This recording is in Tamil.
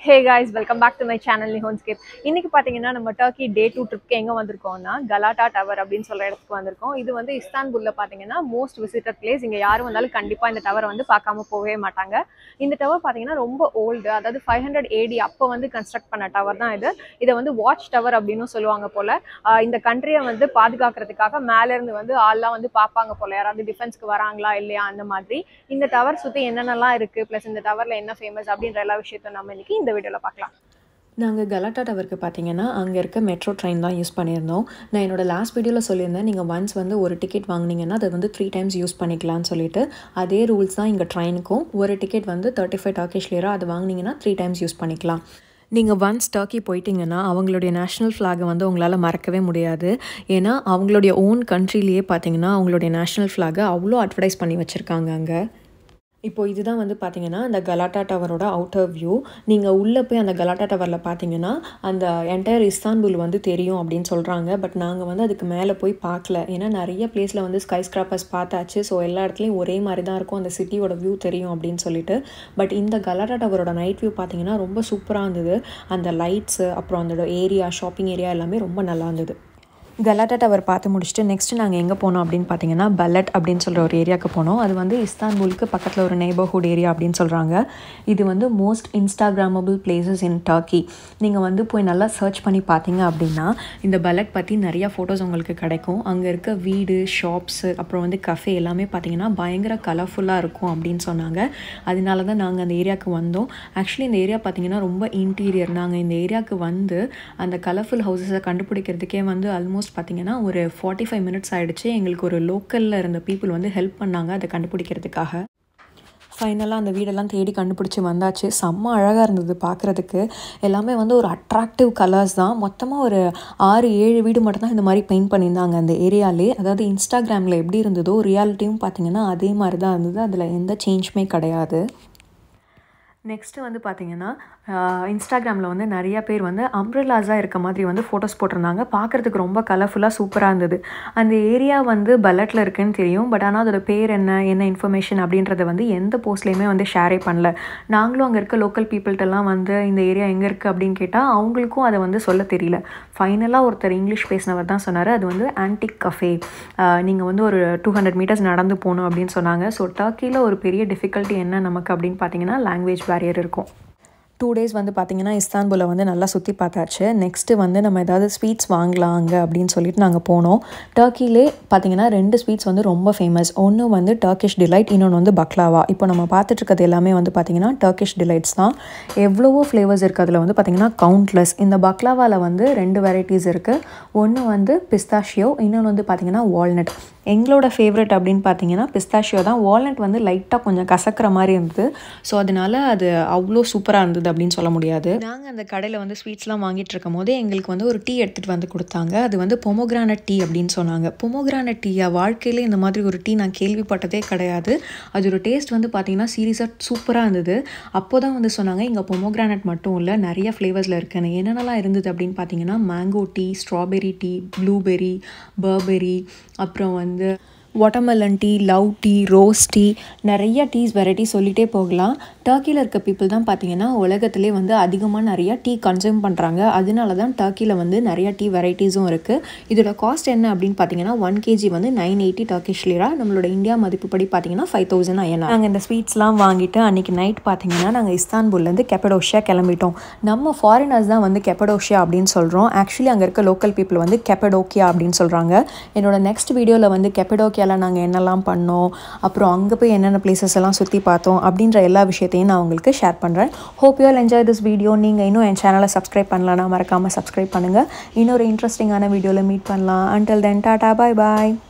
hey guys welcome back to my channel Nihonscape இன்னைக்கு பார்த்தீங்கன்னா நம்ம டர்க்கி டே டூ ட்ரிப்க்கு எங்கே வந்திருக்கோம்னா கலாட்டா டவர் அப்படின்னு சொல்கிற இடத்துக்கு வந்திருக்கோம் இது வந்து இஸ்தான்புல்ல பார்த்தீங்கன்னா மோஸ்ட் விசிட்டட் பிளேஸ் இங்கே யாரும் வந்தாலும் கண்டிப்பாக இந்த டவரை வந்து பார்க்காம போகவே மாட்டாங்க இந்த டவர் பார்த்தீங்கன்னா ரொம்ப ஓல்டு அதாவது ஃபைவ் ஹண்ட்ரட் ஏடி அப்போ வந்து கன்ஸ்ட்ரக்ட் பண்ண டவர் தான் இது இதை வந்து வாட்ச் டவர் அப்படின்னு சொல்லுவாங்க போல ஆஹ் இந்த கண்ட்ரியை வந்து பாதுகாக்கிறதுக்காக மேல இருந்து வந்து ஆள்லாம் வந்து பார்ப்பாங்க போல யாராவது டிஃபென்ஸ்க்கு வராங்களா இல்லையா அந்த மாதிரி இந்த டவர் சுற்றி என்னென்னலாம் இருக்கு ப்ளஸ் இந்த டவரில் என்ன ஃபேமஸ் அப்படின்ற எல்லா விஷயத்தையும் நம்ம இன்னைக்கு இந்த வீடியோவில் பார்க்கலாம் நாங்கள் கலாட்டா டவருக்கு பார்த்தீங்கன்னா அங்கே இருக்க மெட்ரோ ட்ரெயின் தான் யூஸ் பண்ணியிருந்தோம் நான் என்னோட லாஸ்ட் வீடியோவில் சொல்லியிருந்தேன் நீங்கள் ஒன்ஸ் வந்து ஒரு டிக்கெட் வாங்குனீங்கன்னா அதை வந்து த்ரீ டைம்ஸ் யூஸ் பண்ணிக்கலாம்னு சொல்லிட்டு அதே ரூல்ஸ் தான் இங்கே ட்ரெயினுக்கும் ஒரு டிக்கெட் வந்து தேர்ட்டி ஃபைவ் டாக்கிஷ் லியரா அது வாங்குனீங்கன்னா த்ரீ டைம்ஸ் யூஸ் பண்ணிக்கலாம் நீங்கள் ஒன்ஸ் டர்க்கி போயிட்டீங்கன்னா அவங்களுடைய நேஷ்னல் ஃப்ளாகை வந்து உங்களால் மறக்கவே முடியாது ஏன்னா அவங்களுடைய ஓன் கண்ட்ரிலேயே பார்த்தீங்கன்னா அவங்களுடைய நேஷ்னல் ஃப்ளாகை அவ்வளோ அட்வர்டைஸ் பண்ணி வச்சுருக்காங்க அங்கே இப்போ இதுதான் வந்து பார்த்தீங்கன்னா அந்த கலாட்டா டவரோட அவுட்டர் வியூ நீங்கள் உள்ளே போய் அந்த கலாட்டா டவரில் பார்த்தீங்கன்னா அந்த என்டையர் இஸ்தான்புல் வந்து தெரியும் அப்படின்னு சொல்கிறாங்க பட் நாங்கள் வந்து அதுக்கு மேலே போய் பார்க்கல ஏன்னா நிறைய பிளேஸில் வந்து ஸ்கை ஸ்கிராப்பர்ஸ் பார்த்தாச்சு ஸோ எல்லா இடத்துலையும் ஒரே மாதிரி தான் இருக்கும் அந்த சிட்டியோட வியூ தெரியும் அப்படின்னு சொல்லிட்டு பட் இந்த கலாட்டா டவரோட நைட் வியூ பார்த்தீங்கன்னா ரொம்ப சூப்பராக இருந்தது அந்த லைட்ஸு அப்புறம் அந்த ஏரியா ஷாப்பிங் ஏரியா எல்லாமே ரொம்ப நல்லா இருந்தது கலாட்டா டவர் பார்த்து முடிச்சுட்டு நெக்ஸ்ட் நாங்கள் எங்கே போனோம் அப்படின்னு பார்த்தீங்கன்னா பல்லட் அப்படின்னு சொல்கிற ஒரு ஏரியாவுக்கு போனோம் அது வந்து இஸ்தான்புலுக்கு பக்கத்தில் ஒரு நெய்பர்ஹுட் ஏரியா அப்படின்னு சொல்கிறாங்க இது வந்து most Instagrammable places in Turkey நீங்கள் வந்து போய் நல்லா சர்ச் பண்ணி பார்த்தீங்க அப்படின்னா இந்த பல்லட் பற்றி நிறையா ஃபோட்டோஸ் உங்களுக்கு கிடைக்கும் அங்கே இருக்க வீடு ஷாப்ஸு அப்புறம் வந்து கஃபே எல்லாமே பார்த்தீங்கன்னா பயங்கர கலர்ஃபுல்லாக இருக்கும் அப்படின்னு சொன்னாங்க அதனால தான் நாங்கள் அந்த ஏரியாவுக்கு வந்தோம் ஆக்சுவலி இந்த ஏரியா பார்த்தீங்கன்னா ரொம்ப இன்டீரியர் நாங்கள் இந்த ஏரியாவுக்கு வந்து அந்த கலர்ஃபுல் ஹவுசஸை கண்டுபிடிக்கிறதுக்கே வந்து ஆல்மோஸ்ட் பார்த்தீங்கன்னா ஒரு ஃபார்ட்டி ஃபைவ் மினிட்ஸ் ஆகிடுச்சு எங்களுக்கு ஒரு லோக்கலில் இருந்த பீப்புள் வந்து ஹெல்ப் பண்ணாங்க அதை கண்டுபிடிக்கிறதுக்காக ஃபைனலாக அந்த வீடெல்லாம் தேடி கண்டுபிடிச்சி வந்தாச்சு செம்ம அழகாக இருந்தது பார்க்குறதுக்கு எல்லாமே வந்து ஒரு அட்ராக்டிவ் கலர்ஸ் தான் மொத்தமாக ஒரு ஆறு ஏழு வீடு மட்டும்தான் இந்த மாதிரி பெயிண்ட் பண்ணியிருந்தாங்க அந்த ஏரியாலே அதாவது இன்ஸ்டாகிராமில் எப்படி இருந்ததோ ரியாலிட்டியும் பார்த்தீங்கன்னா அதே மாதிரி தான் இருந்தது அதில் எந்த சேஞ்சுமே கிடையாது நெக்ஸ்ட்டு வந்து பார்த்தீங்கன்னா இன்ஸ்டாகிராமில் வந்து நிறைய பேர் வந்து அம்ப்ரெல்லாஸாக இருக்க மாதிரி வந்து ஃபோட்டோஸ் போட்டிருந்தாங்க பார்க்குறதுக்கு ரொம்ப கலர்ஃபுல்லாக சூப்பராக இருந்தது அந்த ஏரியா வந்து பல்லட்டில் இருக்குன்னு தெரியும் பட் ஆனால் அதோட பேர் என்ன என்ன இன்ஃபர்மேஷன் அப்படின்றத வந்து எந்த போஸ்ட்லேயுமே வந்து ஷேரே பண்ணல நாங்களும் அங்கே இருக்க லோக்கல் பீப்புள்கிட்டலாம் வந்து இந்த ஏரியா எங்கே இருக்குது அப்படின்னு கேட்டால் அவங்களுக்கும் அதை வந்து சொல்ல தெரியல ஃபைனலாக ஒருத்தர் இங்கிலீஷ் பேசினவர் தான் சொன்னார் அது வந்து ஆன்டிக் கஃபே நீங்கள் வந்து ஒரு டூ ஹண்ட்ரட் மீட்டர்ஸ் நடந்து போகணும் அப்படின்னு சொன்னாங்க ஸோ டர்க்கியில் ஒரு பெரிய டிஃபிகல்ட்டி என்ன நமக்கு அப்படின்னு பார்த்தீங்கன்னா லாங்குவேஜ் பேரியர் இருக்கும் டூ டேஸ் வந்து பார்த்திங்கன்னா இஸ்தான்புலில் வந்து நல்லா சுற்றி பார்த்தாச்சு நெக்ஸ்ட்டு வந்து நம்ம ஏதாவது ஸ்வீட்ஸ் வாங்கலாம் அங்கே அப்படின்னு சொல்லிட்டு நாங்கள் போனோம் டர்க்கிலே பார்த்திங்கன்னா ரெண்டு ஸ்வீட்ஸ் வந்து ரொம்ப ஃபேமஸ் ஒன்று வந்து டர்க்கிஷ் டிலைட் இன்னொன்று வந்து பக்லாவா இப்போ நம்ம பார்த்துட்டு இருக்கிறது எல்லாமே வந்து பார்த்திங்கன்னா டர்க்கிஷ் டிலைட்ஸ் தான் எவ்வளவோ ஃப்ளேவர்ஸ் இருக்குது அதில் வந்து பார்த்திங்கன்னா கவுண்ட்லெஸ் இந்த பக்லாவாவில் வந்து ரெண்டு வெரைட்டிஸ் இருக்குது ஒன்று வந்து பிஸ்தாஷியோ இன்னொன்று வந்து பார்த்திங்கன்னா வால்நட் எங்களோட ஃபேவரட் அப்படின்னு பார்த்தீங்கன்னா பிஸ்தாஷியோ தான் வால்நட் வந்து லைட்டாக கொஞ்சம் கசக்கிற மாதிரி இருந்தது ஸோ அதனால அது அவ்வளோ சூப்பராக இருந்தது அப்படின்னு சொல்ல முடியாது நாங்கள் அந்த கடையில் வந்து ஸ்வீட்ஸ்லாம் வாங்கிட்டு இருக்கும் போதே எங்களுக்கு வந்து ஒரு டீ எடுத்துகிட்டு வந்து கொடுத்தாங்க அது வந்து பொமோகிரானட் டீ அப்படின்னு சொன்னாங்க பொமோகிரானட் டீயா வாழ்க்கையிலே இந்த மாதிரி ஒரு டீ நான் கேள்விப்பட்டதே கிடையாது அதோட டேஸ்ட் வந்து பார்த்தீங்கன்னா சீரியஸாக சூப்பராக இருந்தது அப்போ தான் வந்து சொன்னாங்க இங்கே பொமோகிரானட் மட்டும் இல்லை நிறைய ஃப்ளேவர்ஸில் இருக்குன்னு என்னென்னலாம் இருந்தது அப்படின்னு பார்த்தீங்கன்னா mango tea strawberry tea blueberry barberry அப்புறம் வந்து watermelon tea love tea rose tea நிறைய டீஸ் வெரைட்டி சொல்லிகிட்டே போகலாம் டர்க்கியில் இருக்க பீப்புள் தான் பார்த்தீங்கன்னா உலகத்திலே வந்து அதிகமாக நிறையா டீ கன்சியூம் பண்ணுறாங்க அதனால தான் டர்க்கியில் வந்து நிறையா டீ வெரைட்டிஸும் இருக்குது இதோட காஸ்ட் என்ன அப்படின்னு பார்த்தீங்கன்னா ஒன் கேஜி வந்து நைன் எயிட்டி டர்க்கிஷ் லிரா நம்மளோட இந்தியா மதிப்புப்படி பார்த்தீங்கன்னா ஃபைவ் தௌசண்ட் ஐயனா நாங்கள் இந்த ஸ்வீட்ஸ்லாம் வாங்கிட்டு அன்றைக்கி நைட் பார்த்தீங்கன்னா நாங்கள் இஸ்தான்புல்லேருந்து கெப்படோஷியா கிளம்பிட்டோம் நம்ம ஃபாரினர்ஸ் தான் வந்து கெப்படோஷியா அப்படின்னு சொல்கிறோம் ஆக்சுவலி அங்கே இருக்க லோக்கல் பீப்புள் வந்து கெப்படோக்கியா அப்படின்னு சொல்கிறாங்க என்னோட நெக்ஸ்ட் வீடியோவில் வந்து கெப்படோக்கியாவில் நாங்கள் என்னெல்லாம் பண்ணோம் அப்புறம் அங்கே போய் என்னென்ன பிளேசஸ் எல்லாம் சுற்றி பார்த்தோம் அப்படின்ற எல்லா விஷயத்தையும் நான் உங்களுக்கு ஷேர் பண்ணுறேன் hope you all enjoy this video நீங்கள் இன்னும் என் சேனலை சப்ஸ்கிரைப் பண்ணலன்னா மறக்காமல் சப்ஸ்கிரைப் பண்ணுங்கள் இன்னொரு இன்ட்ரெஸ்டிங்கான வீடியோவில் மீட் பண்ணலாம் அண்டில் தென் டாடா பாய் பாய்